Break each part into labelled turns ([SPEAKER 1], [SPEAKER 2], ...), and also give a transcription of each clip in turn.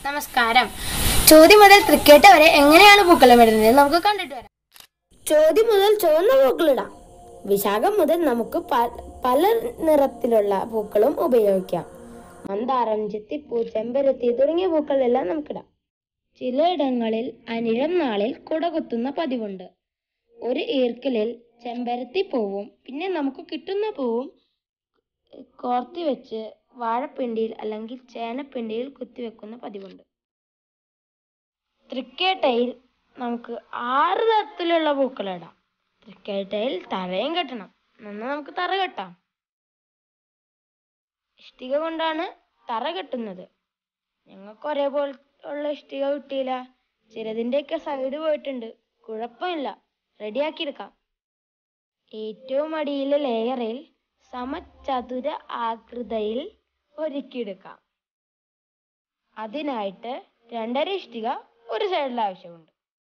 [SPEAKER 1] നമസ്കാരം ചോദ്യം മുതൽ ക്രിക്കറ്റ് വരെ എങ്ങനെയാണ് പൂക്കളം ഇടുന്നത് നമുക്ക് കണ്ടിട്ട് വരാം
[SPEAKER 2] ചോദ്യം മുതൽ ചുവന്ന പൂക്കളിടാം വിശാഖം മുതൽ നമുക്ക് പ- പല നിറത്തിലുള്ള പൂക്കളും ഉപയോഗിക്കാം മന്ദാരം ചെത്തിപ്പൂ ചെമ്പരത്തി തുടങ്ങിയ പൂക്കളെല്ലാം നമുക്കിടാം ചിലയിടങ്ങളിൽ അനിഴം നാളിൽ കുടകുത്തുന്ന പതിവുണ്ട് ഒരു ഈർക്കിലിൽ ചെമ്പരത്തി പൂവും പിന്നെ നമുക്ക് കിട്ടുന്ന പൂവും കോർത്തി വെച്ച് വാഴപ്പിണ്ടിയിൽ അല്ലെങ്കിൽ ചേനപ്പിണ്ടിയിൽ കുത്തിവെക്കുന്ന പതിവുണ്ട് തൃക്കേട്ടയിൽ നമുക്ക് ആറ് തരത്തിലുള്ള പൂക്കളിടാം തൃക്കേട്ടയിൽ തറയും കെട്ടണം നിന്ന് നമുക്ക് തറ കെട്ടാം ഇഷ്ടിക കൊണ്ടാണ് തറ കെട്ടുന്നത് ഞങ്ങൾക്ക് ഒരേപോലെ ഉള്ള ഇഷ്ടിക കിട്ടിയില്ല ചിലതിൻ്റെയൊക്കെ സൈഡ് പോയിട്ടുണ്ട് കുഴപ്പമില്ല റെഡിയാക്കിയെടുക്കാം ഏറ്റവും അടിയിലെ ലെയറിൽ സമചതുര ആകൃതിയിൽ ഒരുക്കിയെടുക്കാം അതിനായിട്ട് രണ്ടര ഇഷ്ടിക ഒരു സൈഡിൽ ആവശ്യമുണ്ട്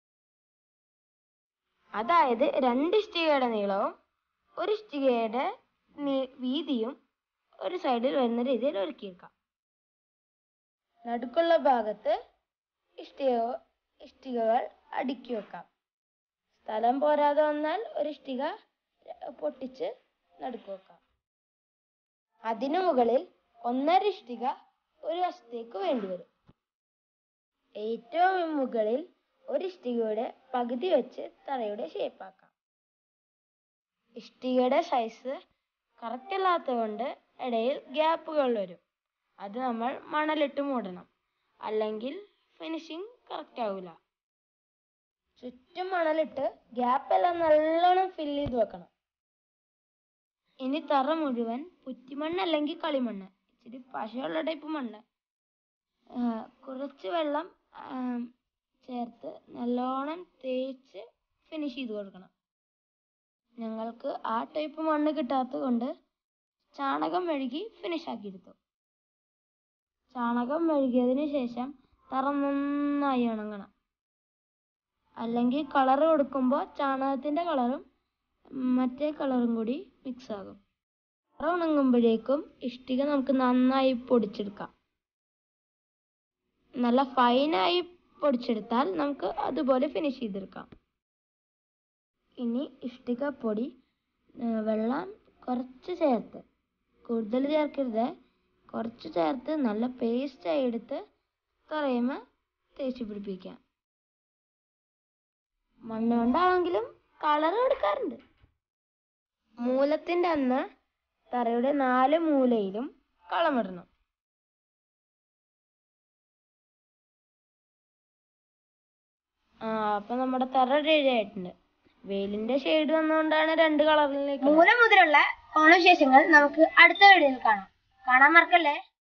[SPEAKER 2] അതായത് രണ്ട് ഇഷ്ടികയുടെ നീളവും ഒരു ഇഷ്ടികയുടെ നീ- വീതിയും ഒരു സൈഡിൽ വരുന്ന രീതിയിൽ ഒരുക്കിയെടുക്കാം നടുക്കുള്ള ഭാഗത്ത് ഇഷ്ടിക ഇഷ്ടികകൾ അടുക്കി വെക്കാം സ്ഥലം പോരാതെ വന്നാൽ ഒരു ഇഷ്ടിക പൊട്ടിച്ച് നടുക്ക് വെക്കാം അതിനു മുകളിൽ ഒന്നര ഇഷ്ടിക ഒരു വശത്തേക്ക് വേണ്ടിവരും ഏറ്റവും മുകളിൽ ഒരു ഇഷ്ടികയുടെ പകുതി വെച്ച് തറയുടെ ഷേപ്പാക്കാം ഇഷ്ടികയുടെ സൈസ് കറക്റ്റ് അല്ലാത്തത് കൊണ്ട് ഇടയിൽ ഗ്യാപ്പുകൾ വരും അത് നമ്മൾ മണലിട്ട് മൂടണം അല്ലെങ്കിൽ ഫിനിഷിംഗ് കറക്റ്റ് ആവില്ല ചുറ്റും മണലിട്ട് ഗ്യാപ്പ് എല്ലാം നല്ലോണം ഫില്ല് ചെയ്ത് വെക്കണം ഇനി തറ മുഴുവൻ പുറ്റിമണ്ണ് അല്ലെങ്കിൽ കളിമണ്ണ് ഇച്ചിരി പശയുള്ള ടൈപ്പ് മണ്ണ് ആ, കുറച്ച് വെള്ളം ആ, ചേർത്ത് നല്ലോണം തേച്ച് ഫിനിഷ് ചെയ്ത് കൊടുക്കണം ഞങ്ങൾക്ക് ആ ടൈപ്പ് മണ്ണ് കിട്ടാത്തത് കൊണ്ട് ചാണകം മെഴുകി ഫിനിഷ് ആക്കിയെടുത്തു ചാണകം മെഴുകിയതിന് ശേഷം തറ നന്നായി ഉണങ്ങണം അല്ലെങ്കിൽ കളർ കൊടുക്കുമ്പോൾ ചാണകത്തിൻ്റെ കളറും മറ്റേ കളറും കൂടി മിക്സ് ആകും തറ ഉണങ്ങുമ്പോഴേക്കും ഇഷ്ടിക നമുക്ക് നന്നായി പൊടിച്ചെടുക്കാം നല്ല ഫൈനായി പൊടിച്ചെടുത്താൽ നമുക്ക് അതുപോലെ ഫിനിഷ് ചെയ്തെടുക്കാം ഇനി ഇഷ്ടിക പൊടി ആ, വെള്ളം കുറച്ച് ചേർത്ത് കൂടുതൽ ചേർക്കരുത് കുറച്ച് ചേർത്ത് നല്ല പേസ്റ്റായി എടുത്ത് തറയുമ തേച്ച് പിടിപ്പിക്കാം മണ്ണ് കൊണ്ടാണെങ്കിലും കളർ കൊടുക്കാറുണ്ട് മൂലത്തിന്റെ അന്ന് തറയുടെ നാല് മൂലയിലും കളമിടണം ആ അപ്പൊ നമ്മുടെ തറ റെഡി ആയിട്ടുണ്ട് വെയിലിന്റെ ഷെയ്ഡ് വന്നുകൊണ്ടാണ് രണ്ട് കളറിലേക്ക്
[SPEAKER 1] മൂലം മുതലുള്ള ഓണവിശേഷങ്ങൾ നമുക്ക് അടുത്ത വീഡിയോയിൽ കാണാം കാണാൻ മറക്കല്ലേ